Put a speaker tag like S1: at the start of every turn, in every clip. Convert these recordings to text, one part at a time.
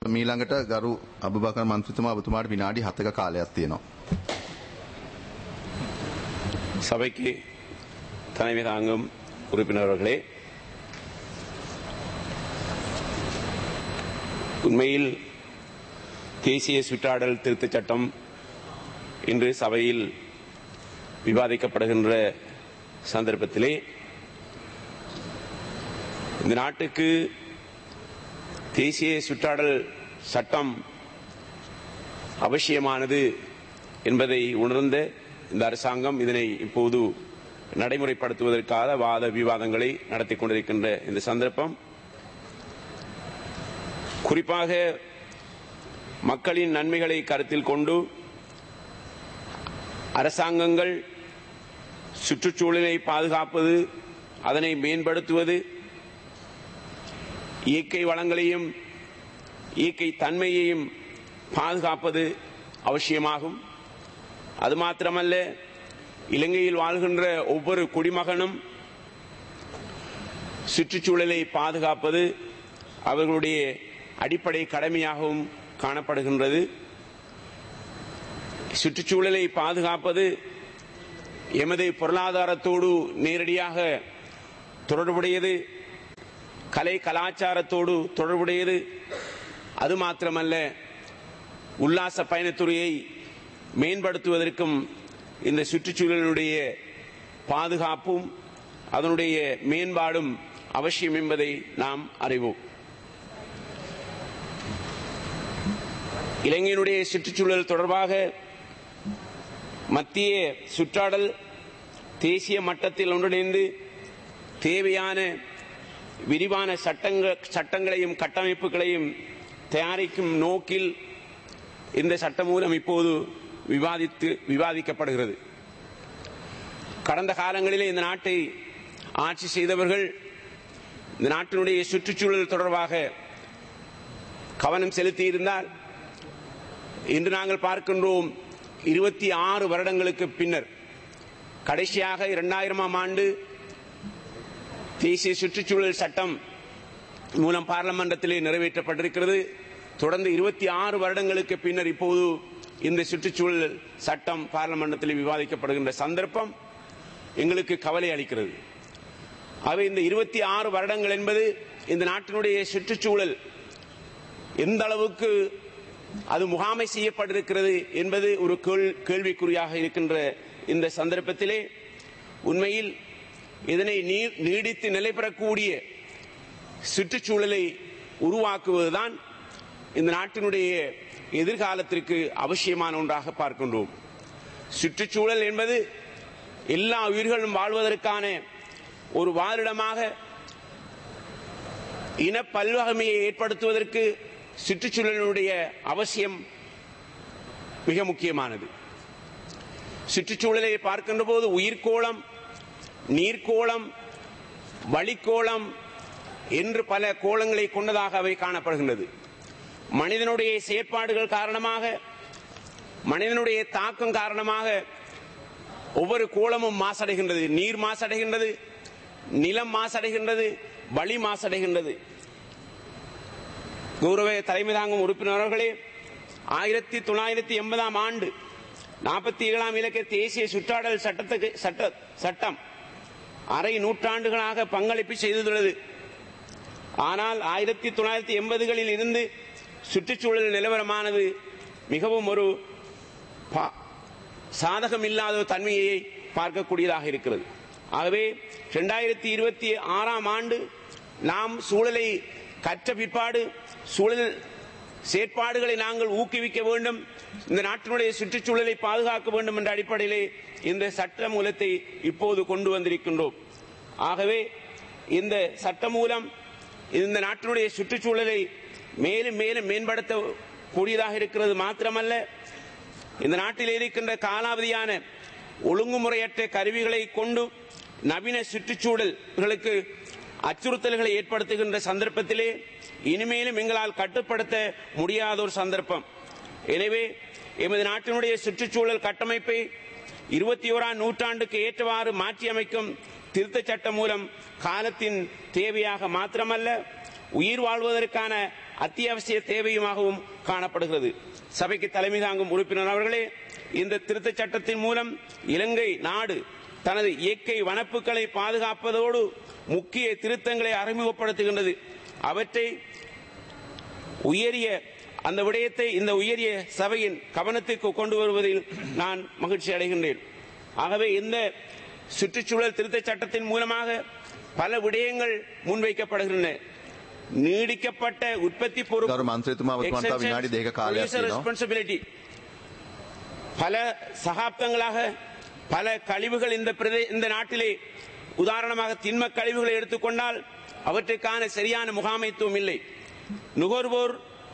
S1: මීළඟට ගරු අභිභාකර මන්ත්‍රීතුමා ඔබතුමාට විනාඩි 7ක කාලයක් තියෙනවා.
S2: சபைக்கு தலைமை தாங்கும் உறுப்பினர்களே உண்மையில் தேசிய சுற்றாடல் திருத்தச் சட்டம் இன்று சபையில் விவாதிக்கப்படுகின்ற சந்தர்ப்பத்திலே இந்த நாட்டுக்கு தேசிய சுற்றாடல் சட்டம் அவசியமானது என்பதை உணர்ந்த இந்த அரசாங்கம் இதனை இப்போது நடைமுறைப்படுத்துவதற்காக வாத விவாதங்களை நடத்தி கொண்டிருக்கின்ற இந்த சந்தர்ப்பம் குறிப்பாக மக்களின் நன்மைகளை கருத்தில் கொண்டு அரசாங்கங்கள் சுற்றுச்சூழலை பாதுகாப்பது அதனை மேம்படுத்துவது இயற்கை வளங்களையும் இயற்கை தன்மையையும் பாதுகாப்பது அவசியமாகும் அது மாத்திரமல்ல இலங்கையில் வாழ்கின்ற ஒவ்வொரு குடிமகனும் சுற்றுச்சூழலை பாதுகாப்பது அவர்களுடைய அடிப்படை கடமையாகவும் காணப்படுகின்றது சுற்றுச்சூழலை பாதுகாப்பது எமது பொருளாதாரத்தோடு நேரடியாக தொடர்புடையது கலை கலாச்சாரத்தோடு தொடர்புடையது அது மாத்திரமல்ல உல்லாச பயணத்துறையை மேம்படுத்துவதற்கும் இந்த சுற்றுச்சூழலுடைய பாதுகாப்பும் அதனுடைய மேம்பாடும் அவசியம் என்பதை நாம் அறிவோம் இலங்கையினுடைய சுற்றுச்சூழல் தொடர்பாக மத்திய சுற்றாடல் தேசிய மட்டத்தில் ஒன்றிணைந்து தேவையான விரிவான சட்டங்கள் சட்டங்களையும் கட்டமைப்புகளையும் தயாரிக்கும் நோக்கில் இந்த சட்டமூலம் இப்போது விவாதித்து விவாதிக்கப்படுகிறது கடந்த காலங்களிலே இந்த நாட்டை ஆட்சி செய்தவர்கள் இந்த நாட்டினுடைய சுற்றுச்சூழல் தொடர்பாக கவனம் செலுத்தியிருந்தால் இன்று நாங்கள் பார்க்கின்றோம் இருபத்தி ஆறு வருடங்களுக்கு பின்னர் கடைசியாக இரண்டாயிரமாம் ஆண்டு தேசிய சுற்றுச்சூழல் சட்டம் மூலம் பார்லமெண்டத்திலே நிறைவேற்றப்பட்டிருக்கிறது தொடர்ந்து இருபத்தி ஆறு வருடங்களுக்கு பின்னர் இப்போது இந்த சுற்றுச்சூழல் சட்டம் பார்லமெண்டத்தில் விவாதிக்கப்படுகின்ற சந்தர்ப்பம் எங்களுக்கு கவலை அளிக்கிறது அவை இந்த இருபத்தி ஆறு வருடங்கள் என்பது இந்த நாட்டினுடைய சுற்றுச்சூழல் எந்த அளவுக்கு அது முகாமை செய்யப்பட்டிருக்கிறது என்பது ஒரு கேள்விக்குறியாக இருக்கின்ற இந்த சந்தர்ப்பத்திலே உண்மையில் இதனை நீடித்து நிலை பெறக்கூடிய சுற்றுச்சூழலை உருவாக்குவதுதான் இந்த நாட்டினுடைய எதிர்காலத்திற்கு அவசியமான ஒன்றாக பார்க்கின்றோம் சுற்றுச்சூழல் என்பது எல்லா உயிர்களும் வாழ்வதற்கான ஒரு வாழிடமாக இன பல்வகமையை ஏற்படுத்துவதற்கு சுற்றுச்சூழலுடைய அவசியம் மிக முக்கியமானது சுற்றுச்சூழலை பார்க்கின்ற போது உயிர்கோளம் நீர்க்கோளம் வழிக்கோளம் என்று பல கோலங்களை கொண்டதாக அவை காணப்படுகின்றது மனிதனுடைய செயற்பாடுகள் காரணமாக மனிதனுடைய தாக்கம் காரணமாக ஒவ்வொரு கோலமும் மாசடைகின்றது நீர் மாசடைகின்றது நிலம் மாசடைகின்றது வழி மாசடைகின்றது கௌரவ தலைமை தாங்கும் உறுப்பினர்களே ஆயிரத்தி தொள்ளாயிரத்தி எண்பதாம் ஆண்டு நாற்பத்தி ஏழாம் இலக்க தேசிய சுற்றாடல் சட்டத்துக்கு சட்ட சட்டம் அரை நூற்றாண்டுகளாக பங்களிப்பு செய்துள்ளது ஆனால் ஆயிரத்தி தொள்ளாயிரத்தி எண்பதுகளில் இருந்து சுற்றுச்சூழல் நிலவரமானது மிகவும் ஒரு சாதகம் இல்லாத தன்மையை பார்க்கக்கூடியதாக இருக்கிறது ஆகவே இரண்டாயிரத்தி இருபத்தி ஆறாம் ஆண்டு நாம் சூழலை கற்ற பிற்பாடு சூழல் செயற்பாடுகளை நாங்கள் ஊக்குவிக்க வேண்டும் இந்த நாட்டினுடைய சுற்றுச்சூழலை பாதுகாக்க வேண்டும் என்ற அடிப்படையிலே இந்த சட்ட மூலத்தை இப்போது கொண்டு வந்திருக்கின்றோம் ஆகவே இந்த சட்ட மூலம் இந்த நாட்டினுடைய சுற்றுச்சூழலை மேலும் மேலும் மேம்படுத்த கூடியதாக இருக்கிறது மாத்திரமல்ல இந்த நாட்டில் இருக்கின்ற காலாவதியான ஒழுங்குமுறையற்ற கருவிகளை கொண்டு நவீன சுற்றுச்சூழல்களுக்கு அச்சுறுத்தல்களை ஏற்படுத்துகின்ற சந்தர்ப்பத்திலே இனிமேலும் எங்களால் கட்டுப்படுத்த முடியாத ஒரு சந்தர்ப்பம் எனவே எமது நாட்டினுடைய சுற்றுச்சூழல் கட்டமைப்பை இருபத்தி ஓராம் நூற்றாண்டுக்கு ஏற்றவாறு மாற்றியமைக்கும் திருத்தச் சட்டம் மூலம் காலத்தின் தேவையாக மாத்திரமல்ல உயிர் வாழ்வதற்கான அத்தியாவசிய தேவையுமாகவும் காணப்படுகிறது சபைக்கு தலைமை தாங்கும் உறுப்பினர் அவர்களே இந்த திருத்தச் சட்டத்தின் மூலம் இலங்கை நாடு தனது இயற்கை வனப்புகளை பாதுகாப்பதோடு முக்கிய திருத்தங்களை அறிமுகப்படுத்துகின்றது அவற்றை உயரிய அந்த விடயத்தை இந்த உயரிய சபையின் கவனத்திற்கு கொண்டு வருவதில் நான் மகிழ்ச்சி அடைகின்றேன் ஆகவே இந்த சுற்றுச்சூழல் திருத்தச் சட்டத்தின் மூலமாக பல விடயங்கள் முன்வைக்கப்படுகின்றன நீடிக்கப்பட்ட உற்பத்தி பொறுப்பு
S1: ගරු මන්ත්‍රීතුමා ඔබතුමාට තව විනාඩි දෙකක කාලයක් තියෙනවා.
S2: ரெஸ்பான்சிபிலிட்டி பல சகாப்தங்களாக பல கழிவுகள் இந்த பிரதே இந்த நாட்டிலே உதாரணமாக திண்ம கழிவுகளை எடுத்துக்கொண்டால் அவற்றுக்கான சரியான முகாமைத்துவம் இல்லை நுகர்வோர்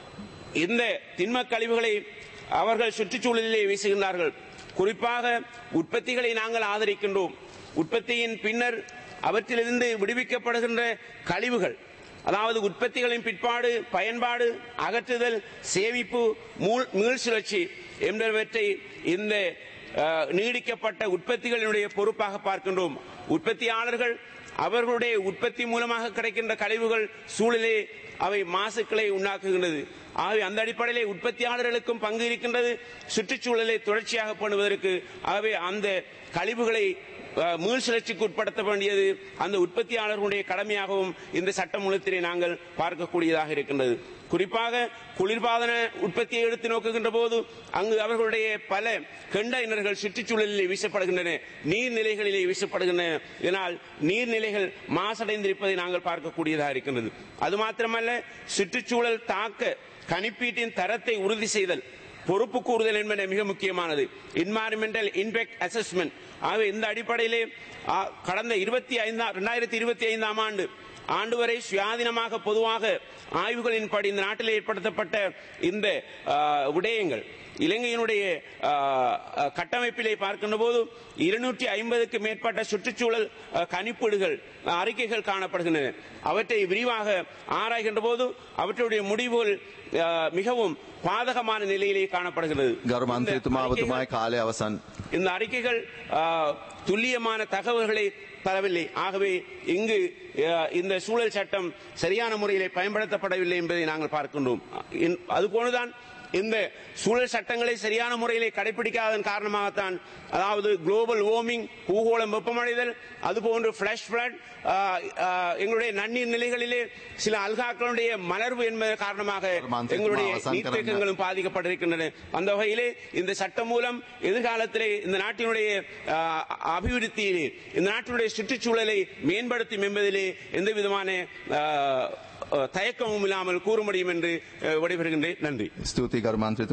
S2: இந்த திண்ம கழிவுகளை அவர்கள் சுற்றுச்சூழலிலே வீசுகின்றார்கள் குறிப்பாக உற்பத்திகளை நாங்கள் ஆதரிக்கின்றோம் உற்பத்தியின் பின்னர் அவற்றிலிருந்து விடுவிக்கப்படுகின்ற கழிவுகள் அதாவது உற்பத்திகளின் பிற்பாடு பயன்பாடு அகற்றுதல் சேமிப்பு மூள்- மீள்சுழற்சி என்பவற்றை இந்த அஹ், நீடிக்கப்பட்ட உற்பத்திகளினுடைய பொறுப்பாக பார்க்கின்றோம் உற்பத்தியாளர்கள் அவர்களுடைய உற்பத்தி மூலமாக கிடைக்கின்ற கழிவுகள் சூழலே அவை மாசுக்களை உண்டாக்குகின்றது ஆகவே அந்த அடிப்படையிலே உற்பத்தியாளர்களுக்கும் பங்கு இருக்கின்றது சுற்றுச்சூழலை தொடர்ச்சியாக பண்ணுவதற்கு ஆகவே அந்த கழிவுகளை அஹ், மீள் சுழற்சிக்கு உட்படுத்த வேண்டியது அந்த உற்பத்தியாளர்களுடைய கடமையாகவும் இந்த சட்டமூலத்திலே நாங்கள் பார்க்கக்கூடியதாக இருக்கின்றது குறிப்பாக குளிர்பாதன உற்பத்தியை எடுத்து நோக்குகின்ற போது அங்கு அவர்களுடைய பல கெண்டையினர்கள் சுற்றுச்சூழலிலே வீசப்படுகின்றன நீர்நிலைகளிலே வீசப்படுகின்றன இதனால் நீர்நிலைகள் மாசடைந்திருப்பதை நாங்கள் பார்க்கக்கூடியதாக இருக்கின்றது அது மாத்திரமல்ல சுற்றுச்சூழல் தாக்க கணிப்பீட்டின் தரத்தை உறுதி செய்தல் பொறுப்பு கூறுதல் என்பது மிக முக்கியமானது என்வாரன்மெண்டல் இம்பேக்ட் அசஸ்மெண்ட் ஆகவே இந்த அடிப்படையிலே ஆ, கடந்த இருபத்தி ஐந்தாம் இரண்டாயிரத்தி இருபத்தி ஐந்தாம் ஆண்டு ஆண்டு வரை சுயாதீனமாக பொதுவாக ஆய்வுகளின்படி இந்த நாட்டில் ஏற்படுத்தப்பட்ட இந்த ஆ, விடயங்கள் இலங்கையினுடைய ஆ, ஆ, கட்டமைப்பிலே பார்க்கின்ற போது இருநூற்றி ஐம்பதுக்கு மேற்பட்ட சுற்றுச்சூழல் ஆ, கணிப்பீடுகள் ஆ, அறிக்கைகள் காணப்படுகின்றன அவற்றை விரிவாக ஆராய்கின்ற போது அவற்றுடைய முடிவுகள் ஆ, மிகவும் பாதகமான நிலையிலே காணப்படுகிறது
S1: ගරු
S2: இந்த
S1: මන්ත්‍රීතුමා
S2: அறிக்கைகள்-
S1: ඔබතුමායි කාලය අවසන්.
S2: இந்த அறிக்கைகள் ஆ, துல்லியமான தகவல்களை தரவில்லை ஆகவே இங்கு ஆ, இந்த சூழல் சட்டம் சரியான முறையிலே பயன்படுத்தப்படவில்லை என்பதை நாங்கள் பார்க்கின்றோம் இன்- அதுபோலதான் இந்த சூழல் சட்டங்களை சரியான முறையிலே கடைபிடிக்காதன் காரணமாகத்தான் அதாவது குளோபல் வார்மிங் பூகோளம் வெப்பமடைதல் அதுபோன்று பிளஷ் பிளட் எங்களுடைய நன்னீர் நிலைகளிலே சில அல்காக்களுடைய மலர்வு என்பதன் காரணமாக
S1: மந்திரி
S2: எங்களுடைய
S1: அவசான் கரங்க.
S2: நீர்த்தேக்கங்களும் பாதிக்கப்பட்டிருக்கின்றன அந்த வகையிலே இந்த சட்டம் மூலம் எதிர்காலத்திலே இந்த நாட்டினுடைய ஆ, அபிவிருத்தியிலே இந்த நாட்டினுடைய சுற்றுச்சூழலை மேம்படுத்தும் என்பதிலே எந்த விதமான ஆ, ஆ, தயக்கமும் இல்லாமல் கூற முடியும் என்று ஆ, விடைபெறுகின்றேன் நன்றி
S1: ස්තුතියි ගරු මන්ත්‍රීතුමා